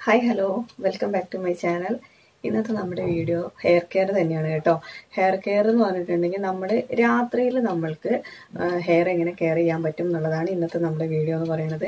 hi hello welcome back to my channel ഇന്നത്തെ നമ്മുടെ video hair care തന്നെയാണ് കേട്ടോ ഹെയർ കെയർ എന്ന് പറഞ്ഞിട്ടുണ്ടെങ്കിൽ നമ്മൾ രാത്രിയിൽ നമ്മൾക്ക് ഹെയർ എങ്ങനെ കെയർ ചെയ്യാൻ പറ്റും എന്നുള്ളതാണ് ഇന്നത്തെ നമ്മുടെ വീഡിയോ എന്ന് പറയുന്നത്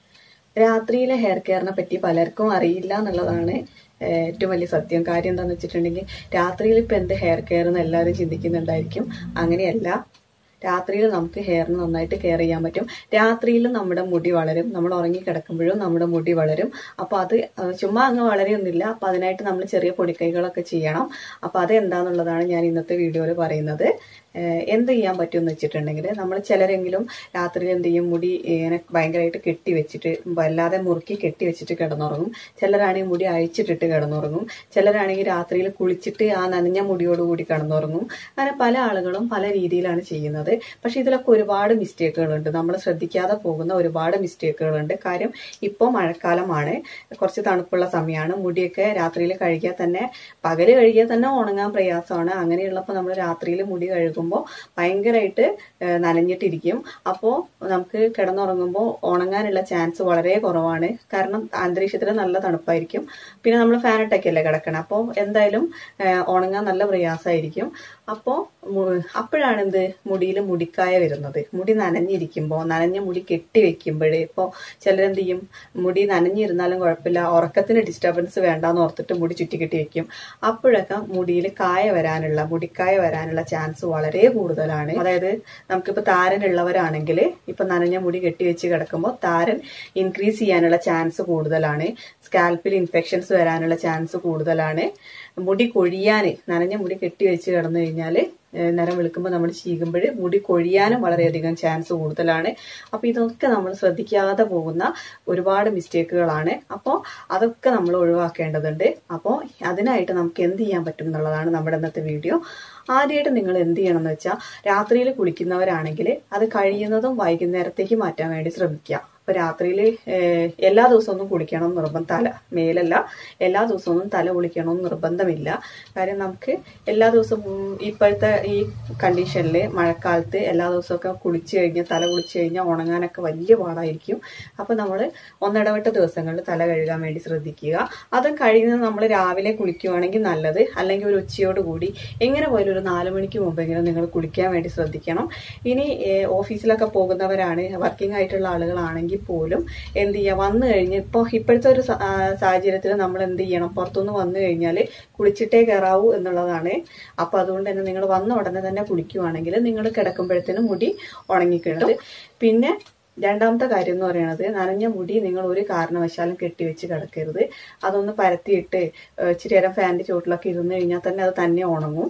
രാത്രിയിലെ ഹെയർ കെയറിനെ പറ്റി പലർക്കും അറിയില്ല എന്നുള്ളതാണ് ഏഹ്, ഏറ്റവും വലിയ സത്യം കാര്യം എന്താണെന്ന് വെച്ചിട്ടുണ്ടെങ്കിൽ രാത്രിയിൽ ഇപ്പം എന്ത് ഹെയർ കെയർ എന്ന് എല്ലാവരും ചിന്തിക്കുന്നുണ്ടായിരിക്കും അങ്ങനെയല്ല രാത്രിയിൽ നമുക്ക് ഹെയറിന് നന്നായിട്ട് കെയർ ചെയ്യാൻ പറ്റും രാത്രിയിൽ നമ്മുടെ മുടി വളരും നമ്മൾ ഉറങ്ങി കിടക്കുമ്പോഴും നമ്മുടെ മുടി വളരും അപ്പോൾ അത് അഹ് ചുമ്മാ അങ്ങ് വളരെയൊന്നുമില്ല അപ്പോൾ അതിനായിട്ട് നമ്മൾ ചെറിയ പൊടിക്കൈകളൊക്കെ ചെയ്യണം അപ്പോൾ അത് എന്താണെന്നുള്ളതാണ് ഞാൻ ഇന്നത്തെ വീഡിയോയിൽ പറയുന്നത് ഏഹ് എന്ത് ചെയ്യാൻ പറ്റുമെന്ന് വെച്ചിട്ടുണ്ടെങ്കിൽ നമ്മൾ ചിലരെങ്കിലും രാത്രിയിൽ എന്ത് ചെയ്യും മുടി ഇങ്ങനെ ഭയങ്കരമായിട്ട് കെട്ടി വെച്ചിട്ട് വല്ലാതെ മുറുക്കി കെട്ടി വെച്ചിട്ട് കിടന്നുറങ്ങും ചിലരാണെങ്കിൽ മുടി അഴിച്ചിട്ടിട്ട് കിടന്നുറങ്ങും ചിലരാണെങ്കിൽ രാത്രിയിൽ കുളിച്ചിട്ട് ആ നനഞ്ഞ മുടിയോടുകൂടി കിടന്നുറങ്ങും അങ്ങനെ പല ആളുകളും പല രീതിയിലാണ് ചെയ്യുന്നത് പക്ഷെ ഇതിലൊക്കെ ഒരുപാട് മിസ്റ്റേക്കുകളുണ്ട് നമ്മൾ ശ്രദ്ധിക്കാതെ പോകുന്ന ഒരുപാട് മിസ്റ്റേക്കുകളുണ്ട് കാര്യം ഇപ്പോൾ മഴക്കാലമാണ് കുറച്ച് തണുപ്പുള്ള സമയമാണ് മുടിയൊക്കെ രാത്രിയിൽ കഴുകിയാൽ തന്നെ പകല് കഴുകിയാൽ തന്നെ ഉണങ്ങാൻ പ്രയാസമാണ് അങ്ങനെയുള്ളപ്പോൾ നമ്മൾ രാത്രിയിൽ മുടി കഴുകുമ്പോൾ ഭയങ്കരമായിട്ട് ഏഹ്, നനഞ്ഞിട്ടിരിക്കും അപ്പോൾ നമുക്ക് കിടന്നുറങ്ങുമ്പോൾ ഉണങ്ങാനുള്ള ചാൻസ് വളരെ കുറവാണ് കാരണം അന്തരീക്ഷത്തിൽ നല്ല തണുപ്പായിരിക്കും പിന്നെ നമ്മൾ ഫാൻ ഇട്ടൊക്കെയല്ലേ കിടക്കണം അപ്പോൾ എന്തായാലും ഏഹ്, ഉണങ്ങാൻ നല്ല പ്രയാസമായിരിക്കും അപ്പോൾ അപ്പോഴാണ് എന്ത് മുടിയിൽ മുടിക്കായ വരുന്നത് മുടി നനഞ്ഞിരിക്കുമ്പോൾ നനഞ്ഞ മുടി കെട്ടി വെക്കുമ്പോഴേ ഇപ്പോൾ ചിലരെന്ത് ചെയ്യും മുടി നനഞ്ഞിരുന്നാലും കുഴപ്പമില്ല ഉറക്കത്തിന് ഡിസ്റ്റർബൻസ് വേണ്ടാന്ന് ഓർത്തിട്ട് മുടി ചുറ്റി കെട്ടി വെക്കും അപ്പോഴൊക്കെ മുടിയിൽ കായ വരാനുള്ള മുടിക്കായ വരാനുള്ള ചാൻസ് വളരെ കൂടുതലാണ് അതായത് നമുക്കിപ്പോൾ താരനുള്ളവരാണെങ്കിൽ ഇപ്പൊ നനഞ്ഞ മുടി കെട്ടി വെച്ച് കിടക്കുമ്പോൾ താരൻ ഇൻക്രീസ് ചെയ്യാനുള്ള ചാൻസ് കൂടുതലാണ് സ്കാൽപ്പിൽ ഇൻഫെക്ഷൻസ് വരാനുള്ള ചാൻസ് കൂടുതലാണ് മുടി കൊഴിയാന് നനഞ്ഞ മുടി കെട്ടി വെച്ച് കിടന്നു കഴിഞ്ഞാൽ നിറം വെളുക്കുമ്പോൾ നമ്മൾ ചീകുമ്പോൾ മുടി കൊഴിയാനും വളരെയധികം ചാൻസ് കൂടുതലാണ് അപ്പോൾ ഇതൊക്കെ നമ്മൾ ശ്രദ്ധിക്കാതെ പോകുന്ന ഒരുപാട് മിസ്റ്റേക്കുകളാണ് അപ്പോൾ അതൊക്കെ നമ്മൾ ഒഴിവാക്കേണ്ടതുണ്ട് അപ്പോൾ അതിനായിട്ട് നമുക്ക് എന്ത് ചെയ്യാൻ പറ്റും എന്നുള്ളതാണ് നമ്മുടെ ഇന്നത്തെ വീഡിയോ ആദ്യമായിട്ട് നിങ്ങൾ എന്ത് ചെയ്യണം എന്ന് വെച്ചാൽ രാത്രിയിൽ കുളിക്കുന്നവരാണെങ്കിൽ അത് കഴിയുന്നതും വൈകുന്നേരത്തേക്ക് മാറ്റാൻ വേണ്ടി ശ്രമിക്കുക അപ്പൊ രാത്രിയിൽ എല്ലാ ദിവസവും കുളിക്കണം എന്ന് നിർബന്ധം തല മേലല്ല എല്ലാ ദിവസവും തല കുളിക്കണം എന്ന് നിർബന്ധമില്ല കാര്യം നമുക്ക് എല്ലാ ദിവസവും ഉം, ഇപ്പോഴത്തെ ഈ കണ്ടീഷനിൽ മഴക്കാലത്ത് എല്ലാ ദിവസമൊക്കെ കുളിച്ചു കഴിഞ്ഞാൽ തല കുളിച്ചു കഴിഞ്ഞാൽ ഉണങ്ങാനൊക്കെ വലിയ പാടായിരിക്കും അപ്പൊ നമ്മൾ ഒന്നിടവിട്ട ദിവസങ്ങളിൽ തല കഴുകാൻ വേണ്ടി ശ്രദ്ധിക്കുക അത് കഴിയുന്നത് നമ്മൾ രാവിലെ കുളിക്കുവാണെങ്കിൽ നല്ലത് അല്ലെങ്കിൽ ഒരു ഉച്ചയോട് കൂടി എങ്ങനെ പോയാലും ഒരു നാല് മണിക്ക് മുമ്പെങ്കിലും നിങ്ങൾ കുളിക്കാൻ വേണ്ടി ശ്രദ്ധിക്കണം ഇനി ഏഹ്, ഓഫീസിലൊക്കെ പോകുന്നവരാണ് വർക്കിംഗ് ആയിട്ടുള്ള ആളുകളാണെങ്കിൽ പോലും എന്ത് ചെയ്യുക വന്നു കഴിഞ്ഞ് ഇപ്പോൾ ഇപ്പോഴത്തെ ഒരു സ- ആ, സാഹചര്യത്തിൽ നമ്മൾ എന്ത് ചെയ്യണം പുറത്തുനിന്ന് വന്നു കഴിഞ്ഞാൽ കുളിച്ചിട്ടേ കയറാവൂ എന്നുള്ളതാണ് അപ്പൊ അതുകൊണ്ട് തന്നെ നിങ്ങൾ വന്ന ഉടനെ തന്നെ കുളിക്കുവാണെങ്കിൽ നിങ്ങൾ കിടക്കുമ്പോഴത്തേനും മുടി ഉണങ്ങിക്കിട്ടും പിന്നെ രണ്ടാമത്തെ കാര്യം എന്ന് പറയുന്നത് നനഞ്ഞ മുടി നിങ്ങൾ ഒരു കാരണവശാലും കെട്ടിവെച്ച് കിടക്കരുത് അതൊന്ന് പരത്തിയിട്ട് ഏഹ്, ഇച്ചിരി നേരം ഫാനിന്റെ ചുവട്ടിലൊക്കെ ഇരുന്ന് കഴിഞ്ഞാൽ തന്നെ അത് തന്നെ ഉണങ്ങും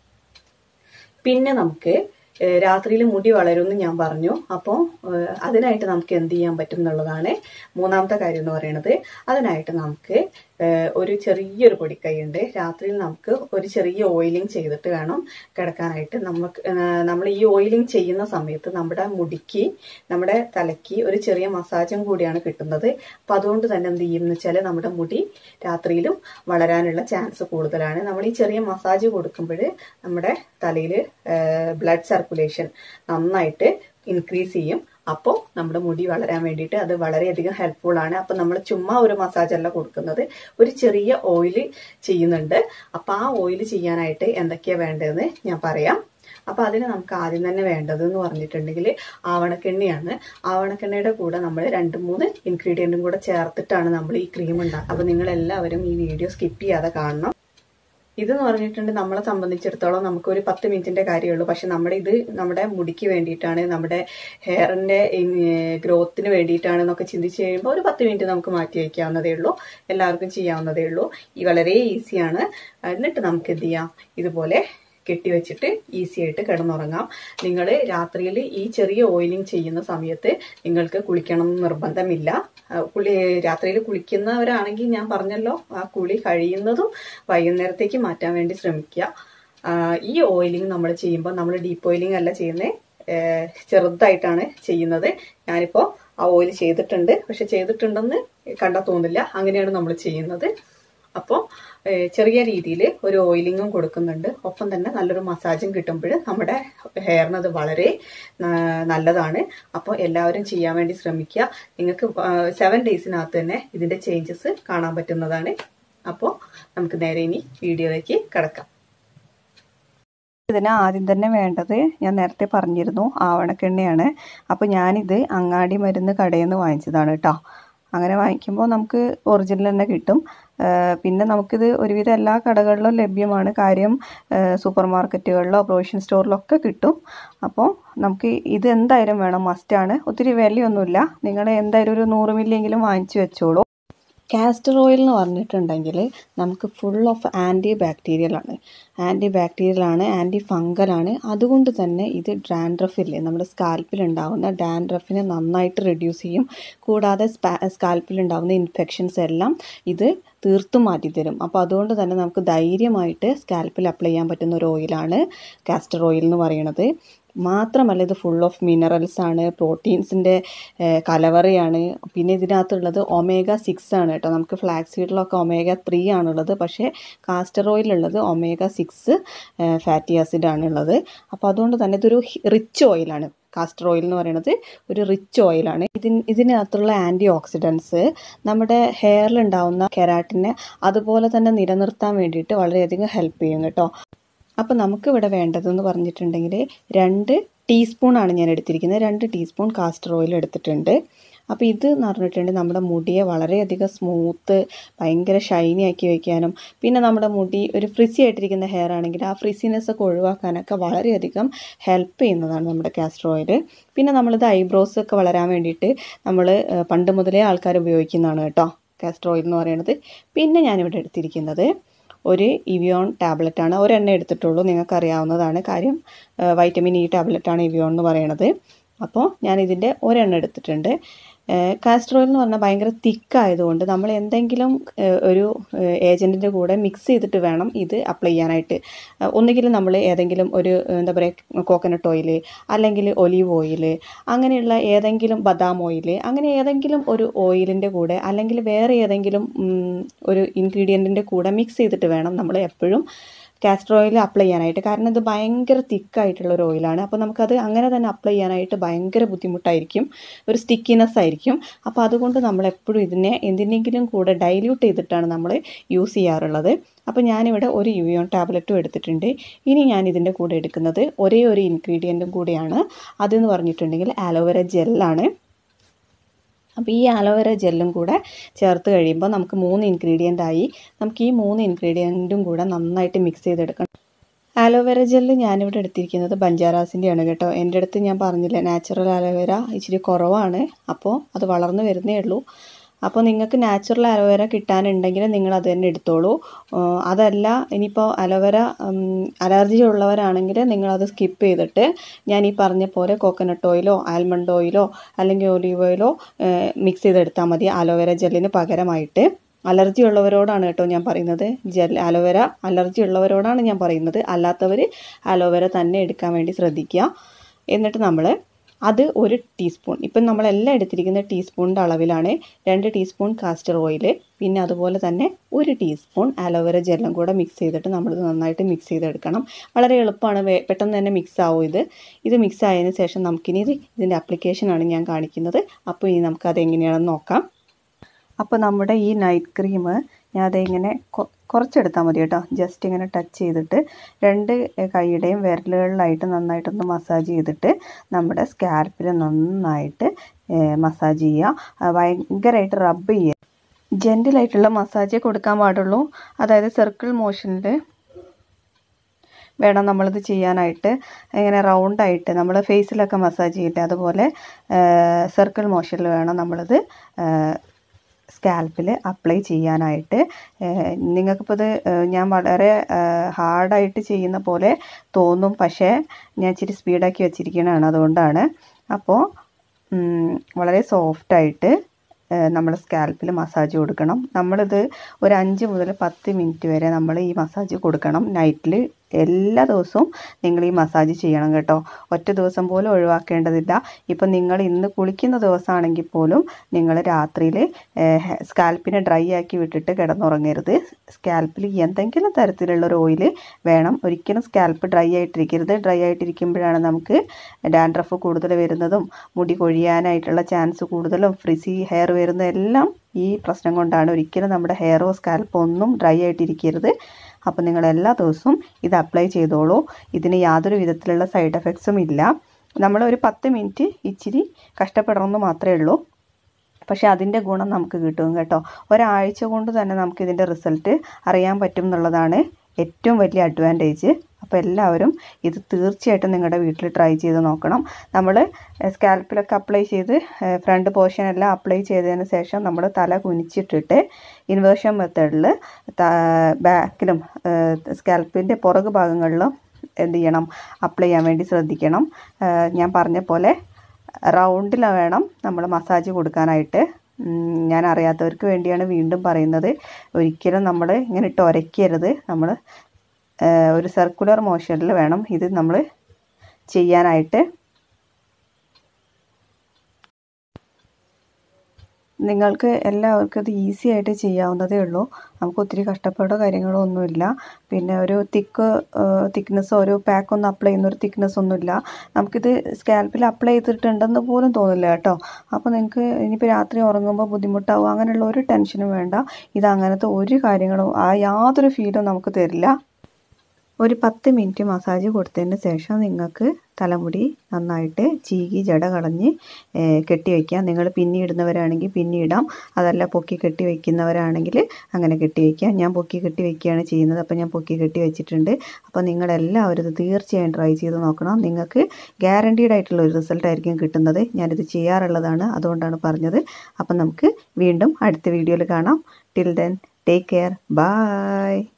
പിന്നെ നമുക്ക് രാത്രിയിൽ മുടി വളരുമെന്ന് ഞാൻ പറഞ്ഞു അപ്പോൾ അതിനായിട്ട് നമുക്ക് എന്ത് ചെയ്യാൻ പറ്റും എന്നുള്ളതാണ് മൂന്നാമത്തെ കാര്യം എന്ന് പറയുന്നത് അതിനായിട്ട് നമുക്ക് ഏഹ്, ഒരു ചെറിയൊരു പൊടിക്കൈ ഉണ്ട് രാത്രിയിൽ നമുക്ക് ഒരു ചെറിയ ഓയിലിംഗ് ചെയ്തിട്ട് വേണം കിടക്കാനായിട്ട് നമുക്ക് ഏഹ്, നമ്മൾ ഈ ഓയിലിംഗ് ചെയ്യുന്ന സമയത്ത് നമ്മുടെ മുടിക്ക് നമ്മുടെ തലയ്ക്ക് ഒരു ചെറിയ മസാജും കൂടിയാണ് കിട്ടുന്നത് അപ്പം അതുകൊണ്ട് തന്നെ എന്ത് ചെയ്യും എന്ന് വെച്ചാൽ നമ്മുടെ മുടി രാത്രിയിലും വളരാനുള്ള ചാൻസ് കൂടുതലാണ് നമ്മൾ ഈ ചെറിയ മസാജ് കൊടുക്കുമ്പോൾ നമ്മുടെ തലയിൽ ബ്ലഡ് സർക്കുലേഷൻ നന്നായിട്ട് ഇൻക്രീസ് ചെയ്യും അപ്പോൾ നമ്മുടെ മുടി വളരാൻ വേണ്ടിയിട്ട് അത് വളരെയധികം ഹെൽപ്ഫുൾ ആണ് അപ്പം നമ്മൾ ചുമ്മാ ഒരു മസാജ് അല്ല കൊടുക്കുന്നത് ഒരു ചെറിയ ഓയിൽ ചെയ്യുന്നുണ്ട് അപ്പം ആ ഓയിൽ ചെയ്യാനായിട്ട് എന്തൊക്കെയാണ് വേണ്ടതെന്ന് ഞാൻ പറയാം അപ്പൊ അതിന് നമുക്ക് ആദ്യം തന്നെ വേണ്ടത് എന്ന് പറഞ്ഞിട്ടുണ്ടെങ്കിൽ ആവണക്കെണ്ണയാണ് ആവണക്കെണ്ണയുടെ കൂടെ നമ്മൾ രണ്ട് മൂന്ന് ഇൻഗ്രീഡിയൻറ്റും കൂടെ ചേർത്തിട്ടാണ് നമ്മൾ ഈ ക്രീം ഉണ്ടാക്കുക അപ്പൊ നിങ്ങൾ എല്ലാവരും ഈ വീഡിയോ സ്കിപ്പ് ചെയ്യാതെ കാണണം ഇതെന്ന് പറഞ്ഞിട്ടുണ്ടെങ്കിൽ നമ്മളെ സംബന്ധിച്ചിടത്തോളം നമുക്ക് ഒരു പത്ത് മിനിറ്റിന്റെ കാര്യമുള്ളൂ പക്ഷെ നമ്മുടെ ഇത് നമ്മുടെ മുടിക്ക് വേണ്ടിയിട്ടാണ് നമ്മുടെ ഹെയറിന്റെ ഗ്രോത്തിന് വേണ്ടിയിട്ടാണ് എന്നൊക്കെ ചിന്തിച്ച് കഴിയുമ്പോൾ ഒരു പത്ത് മിനിറ്റ് നമുക്ക് മാറ്റി വയ്ക്കാവുന്നതേ ഉള്ളൂ എല്ലാവർക്കും ചെയ്യാവുന്നതേ ഉള്ളൂ ഈ വളരെ ഈസിയാണ് എന്നിട്ട് നമുക്ക് എന്ത് ചെയ്യാം ഇതുപോലെ കെട്ടിവെച്ചിട്ട് ഈസി ആയിട്ട് കിടന്നുറങ്ങാം നിങ്ങൾ രാത്രിയിൽ ഈ ചെറിയ ഓയിലിംഗ് ചെയ്യുന്ന സമയത്ത് നിങ്ങൾക്ക് കുളിക്കണം എന്ന് നിർബന്ധമില്ല ആ, കുളി രാത്രിയിൽ കുളിക്കുന്നവരാണെങ്കിൽ ഞാൻ പറഞ്ഞല്ലോ ആ കുളി കഴിയുന്നതും വൈകുന്നേരത്തേക്ക് മാറ്റാൻ വേണ്ടി ശ്രമിക്കുക ആ, ഈ ഓയിലിംഗ് നമ്മൾ ചെയ്യുമ്പോൾ നമ്മൾ ഡീപ്പ് ഓയിലിംഗ് അല്ല ചെയ്യുന്നത് ചെറുതായിട്ടാണ് ചെയ്യുന്നത് ഞാനിപ്പോൾ ആ ഓയിൽ ചെയ്തിട്ടുണ്ട് പക്ഷെ ചെയ്തിട്ടുണ്ടെന്ന് കണ്ടാൽ തോന്നില്ല അങ്ങനെയാണ് നമ്മൾ ചെയ്യുന്നത് അപ്പോൾ ചെറിയ രീതിയിൽ ഒരു ഓയിലിങ്ങും കൊടുക്കുന്നുണ്ട് ഒപ്പം തന്നെ നല്ലൊരു മസാജും കിട്ടുമ്പോൾ നമ്മുടെ ഹെയറിന് അത് വളരെ ആ, നല്ലതാണ് അപ്പോൾ എല്ലാവരും ചെയ്യാൻ വേണ്ടി ശ്രമിക്കുക നിങ്ങൾക്ക് സെവൻ ഡേയ്സിനകത്ത് തന്നെ ഇതിന്റെ ചേഞ്ചസ് കാണാൻ പറ്റുന്നതാണ് അപ്പോൾ നമുക്ക് നേരെ ഇനി വീഡിയോയിലേക്ക് കിടക്കാം ഇതിന് ആദ്യം തന്നെ വേണ്ടത് ഞാൻ നേരത്തെ പറഞ്ഞിരുന്നു ആവണക്കെണ്ണയാണ് അപ്പോൾ ഞാനിത് അങ്ങാടി മരുന്ന് കടയിൽ നിന്ന് വാങ്ങിച്ചതാണ് കേട്ടോ അങ്ങനെ വാങ്ങിക്കുമ്പോൾ നമുക്ക് ഒറിജിനൽ തന്നെ കിട്ടും ആ, പിന്നെ നമുക്കിത് ഒരുവിധം എല്ലാ കടകളിലും ലഭ്യമാണ് കാര്യം സൂപ്പർ മാർക്കറ്റുകളിലോ പ്രൊവിഷൻ സ്റ്റോറിലൊക്കെ കിട്ടും അപ്പോൾ നമുക്ക് ഇത് എന്തായാലും വേണം മസ്റ്റാണ് ഒത്തിരി വിലയൊന്നുമില്ല നിങ്ങൾ എന്തായാലും ഒരു നൂറ് മില്ലിയെങ്കിലും വാങ്ങിച്ചു വെച്ചോളൂ കാസ്റ്റർ ഓയിൽ എന്ന് പറഞ്ഞിട്ടുണ്ടെങ്കിൽ നമുക്ക് ഫുൾ ഓഫ് ആൻറ്റി ബാക്ടീരിയലാണ് ആൻറ്റി ബാക്ടീരിയലാണ് ആൻറ്റി ഫംഗലാണ് അതുകൊണ്ട് തന്നെ ഇത് ഡാൻഡ്രഫ് ഇല്ലേ നമ്മുടെ സ്കാൽപ്പിൽ ഉണ്ടാകുന്ന ഡാൻഡ്രഫിനെ നന്നായിട്ട് റെഡ്യൂസ് ചെയ്യും കൂടാതെ സ്കാൽപ്പിൽ ഉണ്ടാകുന്ന ഇൻഫെക്ഷൻസ് എല്ലാം ഇത് തീർത്തും മാറ്റിത്തരും അപ്പോൾ അതുകൊണ്ട് തന്നെ നമുക്ക് ധൈര്യമായിട്ട് സ്കാൽപ്പിൽ അപ്ലൈ ചെയ്യാൻ പറ്റുന്ന ഒരു ഓയിലാണ് കാസ്റ്റർ ഓയിൽ എന്ന് പറയുന്നത് മാത്രമല്ല ഇത് ഫുൾ ഓഫ് മിനറൽസ് ആണ് പ്രോട്ടീൻസിൻ്റെ കലവറയാണ് പിന്നെ ഇതിനകത്തുള്ളത് ഒമേഗ സിക്സ് ആണ് കേട്ടോ നമുക്ക് ഫ്ലാക്സ് സീഡിലൊക്കെ ഒമേഗ ത്രീ ആണുള്ളത് പക്ഷേ കാസ്റ്റർ ഓയിലുള്ളത് ഒമേഗ സിക്സ് ഫാറ്റി ആസിഡ് ആണുള്ളത് അപ്പോൾ അതുകൊണ്ട് തന്നെ ഇതൊരു റിച്ച് ഓയിലാണ് കാസ്റ്റർ ഓയിൽ എന്ന് പറയുന്നത് ഒരു റിച്ച് ഓയിലാണ് ഇതിന് ഇതിനകത്തുള്ള ആൻറ്റി ഓക്സിഡൻസ് നമ്മുടെ ഹെയറിൽ ഉണ്ടാവുന്ന കെരാട്ടിനെ അതുപോലെ തന്നെ നിലനിർത്താൻ വേണ്ടിയിട്ട് വളരെയധികം ഹെൽപ്പ് ചെയ്യും കേട്ടോ അപ്പോൾ നമുക്കിവിടെ വേണ്ടതെന്ന് പറഞ്ഞിട്ടുണ്ടെങ്കിൽ രണ്ട് ടീസ്പൂണാണ് ഞാൻ എടുത്തിരിക്കുന്നത് രണ്ട് ടീസ്പൂൺ കാസ്റ്റർ ഓയിൽ എടുത്തിട്ടുണ്ട് അപ്പോൾ ഇത് എന്ന് പറഞ്ഞിട്ടുണ്ടെങ്കിൽ നമ്മുടെ മുടിയെ വളരെയധികം സ്മൂത്ത് ഭയങ്കര ഷൈനി ആക്കി വയ്ക്കാനും പിന്നെ നമ്മുടെ മുടി ഒരു ഫ്രിസി ആയിട്ടിരിക്കുന്ന ഹെയർ ആണെങ്കിൽ ആ ഫ്രിസിനെസ് ഒക്കെ ഒഴിവാക്കാനൊക്കെ വളരെയധികം ഹെൽപ്പ് ചെയ്യുന്നതാണ് നമ്മുടെ കാസ്റ്റർ ഓയിൽ പിന്നെ നമ്മളിത് ഐബ്രോസ് ഒക്കെ വളരാൻ വേണ്ടിയിട്ട് നമ്മൾ പണ്ട് മുതലേ ആൾക്കാർ ഉപയോഗിക്കുന്നതാണ് കേട്ടോ കാസ്റ്റർ ഓയിൽ എന്ന് പറയുന്നത് പിന്നെ ഞാനിവിടെ എടുത്തിരിക്കുന്നത് ഒരു ഇവിയോൺ ടാബ്ലറ്റാണ് ഒരെണ്ണം എടുത്തിട്ടുള്ളൂ നിങ്ങൾക്കറിയാവുന്നതാണ് കാര്യം വൈറ്റമിൻ ഇ ടാബ്ലറ്റാണ് ഇവിയോൺ എന്ന് പറയുന്നത് അപ്പോൾ ഞാൻ ഇതിൻ്റെ ഒരെണ്ണം എടുത്തിട്ടുണ്ട് കാസ്റ്റർ ഓയിൽ എന്ന് പറഞ്ഞാൽ ഭയങ്കര തിക്കായതുകൊണ്ട് നമ്മൾ എന്തെങ്കിലും ഏഹ്, ഒരു ഏജൻറ്റിൻ്റെ കൂടെ മിക്സ് ചെയ്തിട്ട് വേണം ഇത് അപ്ലൈ ചെയ്യാനായിട്ട് ഏഹ്, ഒന്നുകിൽ നമ്മൾ ഏതെങ്കിലും ഒരു ഏഹ്, എന്താ പറയുക കോക്കനട്ട് ഓയിൽ അല്ലെങ്കിൽ ഒലീവ് ഓയിൽ അങ്ങനെയുള്ള ഏതെങ്കിലും ബദാം ഓയിൽ അങ്ങനെ ഏതെങ്കിലും ഒരു ഓയിലിൻ്റെ കൂടെ അല്ലെങ്കിൽ വേറെ ഏതെങ്കിലും ഉം, ഒരു ഇൻഗ്രീഡിയൻറ്റിൻ്റെ കൂടെ മിക്സ് ചെയ്തിട്ട് വേണം നമ്മൾ എപ്പോഴും കാസ്റ്റർ ഓയിൽ അപ്ലൈ ചെയ്യാനായിട്ട് കാരണം ഇത് ഭയങ്കര തിക്കായിട്ടുള്ള ഒരു ഓയിലാണ് അപ്പോൾ നമുക്കത് അങ്ങനെ തന്നെ അപ്ലൈ ചെയ്യാനായിട്ട് ഭയങ്കര ബുദ്ധിമുട്ടായിരിക്കും ഒരു സ്റ്റിക്കിനെസ് ആയിരിക്കും അപ്പോൾ അതുകൊണ്ട് നമ്മൾ എപ്പോഴും ഇതിനെ എന്തിനെങ്കിലും കൂടെ ഡൈല്യൂട്ട് ചെയ്തിട്ടാണ് നമ്മൾ യൂസ് ചെയ്യാറുള്ളത് അപ്പോൾ ഞാനിവിടെ ഒരു യുവിയോൺ ടാബ്ലറ്റും എടുത്തിട്ടുണ്ട് ഇനി ഞാൻ ഇതിൻ്റെ കൂടെ എടുക്കുന്നത് ഒരേ ഒരു ഇൻഗ്രീഡിയൻറ്റും കൂടിയാണ് അതെന്ന് പറഞ്ഞിട്ടുണ്ടെങ്കിൽ ആലോവേര ജെല്ലാണ് അപ്പോൾ ഈ ആലോവേര ജെല്ലും കൂടെ ചേർത്ത് കഴിയുമ്പോൾ നമുക്ക് മൂന്ന് ഇൻഗ്രീഡിയൻ്റ് ആയി നമുക്ക് ഈ മൂന്ന് ഇൻഗ്രീഡിയൻറ്റും കൂടെ നന്നായിട്ട് മിക്സ് ചെയ്തെടുക്കണം ആലോവേര ജെല്ല് ഞാനിവിടെ എടുത്തിരിക്കുന്നത് ബഞ്ചാറാസിൻ്റെയാണ് കേട്ടോ എൻ്റെ അടുത്ത് ഞാൻ പറഞ്ഞില്ല നാച്ചുറൽ ആലോവേര ഇച്ചിരി കുറവാണ് അപ്പോൾ അത് വളർന്നു വരുന്നേ ഉള്ളൂ അപ്പോൾ നിങ്ങൾക്ക് നാച്ചുറൽ അലോവേര കിട്ടാനുണ്ടെങ്കിൽ നിങ്ങൾ അത് തന്നെ എടുത്തോളൂ ആ, അതല്ല ഇനിയിപ്പോൾ അലോവേര അലർജി ഉള്ളവരാണെങ്കിൽ നിങ്ങളത് സ്കിപ്പ് ചെയ്തിട്ട് ഞാൻ ഈ പറഞ്ഞ പോലെ കോക്കനട്ട് ഓയിലോ ആൽമണ്ട് ഓയിലോ അല്ലെങ്കിൽ ഒലീവ് ഓയിലോ മിക്സ് ചെയ്തെടുത്താൽ മതി അലോവേര ജെല്ലിന് പകരമായിട്ട് അലർജി ഉള്ളവരോടാണ് കേട്ടോ ഞാൻ പറയുന്നത് ജെൽ അലോവേര അലർജി ഉള്ളവരോടാണ് ഞാൻ പറയുന്നത് അല്ലാത്തവർ അലോവേര തന്നെ എടുക്കാൻ വേണ്ടി ശ്രദ്ധിക്കുക എന്നിട്ട് നമ്മൾ അത് ഒരു ടീസ്പൂൺ ഇപ്പം നമ്മളെല്ലാം എടുത്തിരിക്കുന്ന ടീസ്പൂണിൻ്റെ അളവിലാണ് രണ്ട് ടീസ്പൂൺ കാസ്റ്റർ ഓയിൽ പിന്നെ അതുപോലെ തന്നെ ഒരു ടീസ്പൂൺ അലോവേര ജെല്ലും കൂടെ മിക്സ് ചെയ്തിട്ട് നമ്മളിത് നന്നായിട്ട് മിക്സ് ചെയ്തെടുക്കണം വളരെ എളുപ്പമാണ് വേ- പെട്ടെന്ന് തന്നെ മിക്സ് ആവും ഇത് ഇത് മിക്സ് ആയതിനു ശേഷം നമുക്കിനി ഇത് ഇതിൻ്റെ ആപ്ലിക്കേഷനാണ് ഞാൻ കാണിക്കുന്നത് അപ്പോൾ ഇനി നമുക്കത് എങ്ങനെയാണെന്ന് നോക്കാം അപ്പോൾ നമ്മുടെ ഈ നൈറ്റ് ക്രീം ഞാൻ അതിങ്ങനെ കൊ- കുറച്ചെടുത്താൽ മതി കേട്ടോ ജസ്റ്റ് ഇങ്ങനെ ടച്ച് ചെയ്തിട്ട് രണ്ട് കൈയുടെയും വിരലുകളിലായിട്ട് നന്നായിട്ടൊന്ന് മസാജ് ചെയ്തിട്ട് നമ്മുടെ സ്കാൽപ്പിൽ നന്നായിട്ട് മസാജ് ചെയ്യുക ആ, ഭയങ്കരമായിട്ട് റബ്ബ് ചെയ്യുക ജെൻറ്റിലായിട്ടുള്ള മസാജേ കൊടുക്കാൻ പാടുള്ളൂ അതായത് സർക്കിൾ മോഷനിൽ വേണം നമ്മളിത് ചെയ്യാനായിട്ട് ഇങ്ങനെ റൗണ്ടായിട്ട് നമ്മൾ ഫേസിലൊക്കെ മസാജ് ചെയ്യില്ലേ അതുപോലെ സർക്കിൾ മോഷനിൽ വേണം നമ്മളിത് സ്കാൽപ്പിൽ അപ്ലൈ ചെയ്യാനായിട്ട് നിങ്ങൾക്കിപ്പോൾ ഇത് ഏഹ്, ഞാൻ വളരെ ഹാർഡായിട്ട് ചെയ്യുന്ന പോലെ തോന്നും പക്ഷേ ഞാൻ ഇച്ചിരി സ്പീഡാക്കി വെച്ചിരിക്കുന്നതാണ് അതുകൊണ്ടാണ് അപ്പോൾ ഉം, വളരെ സോഫ്റ്റായിട്ട് നമ്മൾ സ്കാൽപ്പിൽ മസാജ് കൊടുക്കണം നമ്മളിത് ഒരു അഞ്ച് മുതൽ പത്ത് മിനിറ്റ് വരെ നമ്മൾ ഈ മസാജ് കൊടുക്കണം നൈറ്റിൽ എല്ലാ ദിവസവും നിങ്ങൾ ഈ മസാജ് ചെയ്യണം കേട്ടോ ഒറ്റ ദിവസം പോലും ഒഴിവാക്കേണ്ടതില്ല ഇപ്പം നിങ്ങൾ ഇന്ന് കുളിക്കുന്ന ദിവസമാണെങ്കിൽ പോലും നിങ്ങൾ രാത്രിയിൽ സ്കാൽപ്പിനെ ഡ്രൈ ആക്കി വിട്ടിട്ട് കിടന്നുറങ്ങരുത് സ്കാൽപ്പിൽ എന്തെങ്കിലും തരത്തിലുള്ള ഒരു ഓയിൽ വേണം ഒരിക്കലും സ്കാൽപ്പ് ഡ്രൈ ആയിട്ടിരിക്കരുത് ഡ്രൈ ആയിട്ടിരിക്കുമ്പോഴാണ് നമുക്ക് ഡാൻഡ്രഫ് കൂടുതൽ വരുന്നതും മുടി കൊഴിയാനായിട്ടുള്ള ചാൻസ് കൂടുതലും ഫ്രിസി ഹെയർ വരുന്നതെല്ലാം ഈ പ്രശ്നം കൊണ്ടാണ് ഒരിക്കലും നമ്മുടെ ഹെയറോ സ്കാൽപ്പോ ഒന്നും ഡ്രൈ ആയിട്ടിരിക്കരുത് അപ്പോൾ നിങ്ങൾ എല്ലാ ദിവസവും ഇത് അപ്ലൈ ചെയ്തോളൂ ഇതിന് യാതൊരു വിധത്തിലുള്ള സൈഡ് എഫക്ട്സും ഇല്ല നമ്മൾ ഒരു പത്ത് മിനിറ്റ് ഇച്ചിരി കഷ്ടപ്പെടണമെന്ന് മാത്രമേ ഉള്ളൂ പക്ഷേ അതിൻ്റെ ഗുണം നമുക്ക് കിട്ടും കേട്ടോ ഒരാഴ്ച കൊണ്ട് തന്നെ നമുക്ക് ഇതിൻ്റെ റിസൾട്ട് അറിയാൻ പറ്റും എന്നുള്ളതാണ് ഏറ്റവും വലിയ അഡ്വാൻറ്റേജ് അപ്പോൾ എല്ലാവരും ഇത് തീർച്ചയായിട്ടും നിങ്ങളുടെ വീട്ടിൽ ട്രൈ ചെയ്ത് നോക്കണം നമ്മൾ സ്കാൽപ്പിലൊക്കെ അപ്ലൈ ചെയ്ത് ഫ്രണ്ട് പോർഷൻ എല്ലാം അപ്ലൈ ചെയ്തതിന് ശേഷം നമ്മൾ തല കുനിച്ചിട്ടിട്ട് ഇൻവേർഷൻ മെത്തേഡിൽ ബാക്കിലും സ്കാൽപ്പിൻ്റെ പുറകു ഭാഗങ്ങളിലും എന്ത് ചെയ്യണം അപ്ലൈ ചെയ്യാൻ വേണ്ടി ശ്രദ്ധിക്കണം ഞാൻ പറഞ്ഞ പോലെ റൗണ്ടിൽ വേണം നമ്മൾ മസാജ് കൊടുക്കാനായിട്ട് ഞാൻ അറിയാത്തവർക്ക് വേണ്ടിയാണ് വീണ്ടും പറയുന്നത് ഒരിക്കലും നമ്മൾ ഇങ്ങനെ ഇട്ട് ഉരയ്ക്കരുത് നമ്മൾ ഒരു സർക്കുലർ മോഷനിൽ വേണം ഇത് നമ്മൾ ചെയ്യാനായിട്ട് നിങ്ങൾക്ക് എല്ലാവർക്കും ഇത് ഈസി ആയിട്ട് ചെയ്യാവുന്നതേ ഉള്ളൂ നമുക്ക് ഒത്തിരി കഷ്ടപ്പെടോ കാര്യങ്ങളോ ഒന്നുമില്ല പിന്നെ ഒരു തിക്ക് തിക്നെസ്സോ ഒരു പാക്കൊന്നും അപ്ലൈ ചെയ്യുന്ന ഒരു തിക്നെസ് ഒന്നുമില്ല നമുക്കിത് സ്കാൽപ്പിൽ അപ്ലൈ ചെയ്തിട്ടുണ്ടെന്ന് പോലും തോന്നില്ല കേട്ടോ അപ്പോൾ നിങ്ങൾക്ക് ഇനിയിപ്പോൾ രാത്രി ഉറങ്ങുമ്പോൾ ബുദ്ധിമുട്ടാവും അങ്ങനെയുള്ള ഒരു ടെൻഷനും വേണ്ട ഇത് അങ്ങനത്തെ ഒരു കാര്യങ്ങളും ആ യാതൊരു ഫീലും നമുക്ക് തരില്ല ഒരു പത്ത് മിനിറ്റ് മസാജ് കൊടുത്തതിന് ശേഷം നിങ്ങൾക്ക് തലമുടി നന്നായിട്ട് ചീകി ജട കളഞ്ഞ് കെട്ടി വയ്ക്കാം നിങ്ങൾ പിന്നി ഇടുന്നവരാണെങ്കിൽ പിന്നി ഇടാം അതല്ല പൊക്കി കെട്ടി വയ്ക്കുന്നവരാണെങ്കിൽ അങ്ങനെ കെട്ടി വയ്ക്കാം ഞാൻ പൊക്കി കെട്ടി വയ്ക്കുകയാണ് ചെയ്യുന്നത് അപ്പോൾ ഞാൻ പൊക്കി കെട്ടി വെച്ചിട്ടുണ്ട് അപ്പോൾ നിങ്ങളെല്ലാവരും ഇത് തീർച്ചയായും ട്രൈ ചെയ്ത് നോക്കണം നിങ്ങൾക്ക് ഗ്യാരണ്ടീഡ് ആയിട്ടുള്ള ഒരു റിസൾട്ട് ആയിരിക്കും കിട്ടുന്നത് ഞാനിത് ചെയ്യാറുള്ളതാണ് അതുകൊണ്ടാണ് പറഞ്ഞത് അപ്പം നമുക്ക് വീണ്ടും അടുത്ത വീഡിയോയിൽ കാണാം till then take care by